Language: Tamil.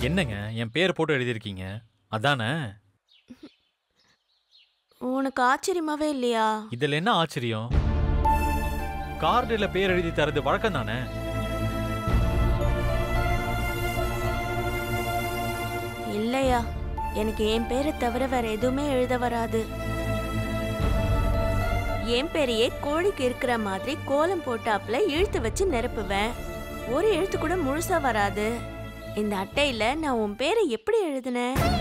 என்னங்க என் பேரை போட்டு எழுதியிருக்கீங்க அதானே உனக்கு ஆச்சரியமாவே இல்லையா இதில் என்ன ஆச்சரியம் கார்டில் பேர் எழுதி தரது வழக்கம் தானே இல்லையா எனக்கு என் பேரை தவிர வேற எதுவுமே எழுத வராது என் பேரையே கோழிக்கு இருக்கிற மாதிரி கோலம் போட்டாப்புல இழுத்து வச்சு நிரப்புவேன் ஒரு எழுத்து கூட முழுசா வராது இந்த அட்டையில நான் உன் பேரை எப்படி எழுதினேன்